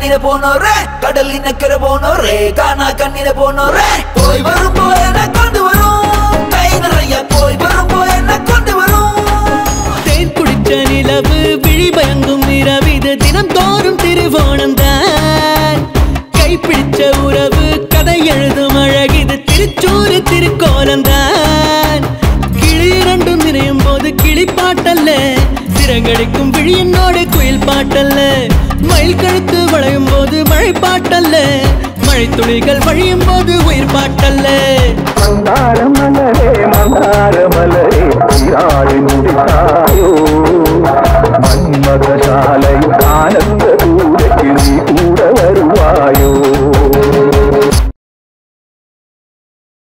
கண்ணில போனோரே கடலின் அக்கறை போனோரே காணா கண்ணில போனோரே போய் வரும் போய் என்ன கொண்டு வரும் கை நிறைய போய் வரும் போய் என்ன கொண்டு வரும் தேன் குடிச்ச நிலவு விழி பயங்கும் இரவிது தினம் தோறும் திருவோணம் தான் கைப்பிடிச்ச உறவு கதை எழுதும் அழகிது திருச்சூறு திருக்கோலம் தான் கிளி இரண்டும் நிறையும் போது கிளி பாட்டல்ல சிறகடிக்கும் விழியினோடு குயில் பாட்டல்ல மயில் கழுத்து வளையும் போது மழை பாட்டல்ல மழை துளிகள் வழியும் போது உயிர் பாட்டல்ல மந்தார மலரே மந்தார மலரே நீராடி முடித்தாயோ மன்மத சாலை ஆனந்த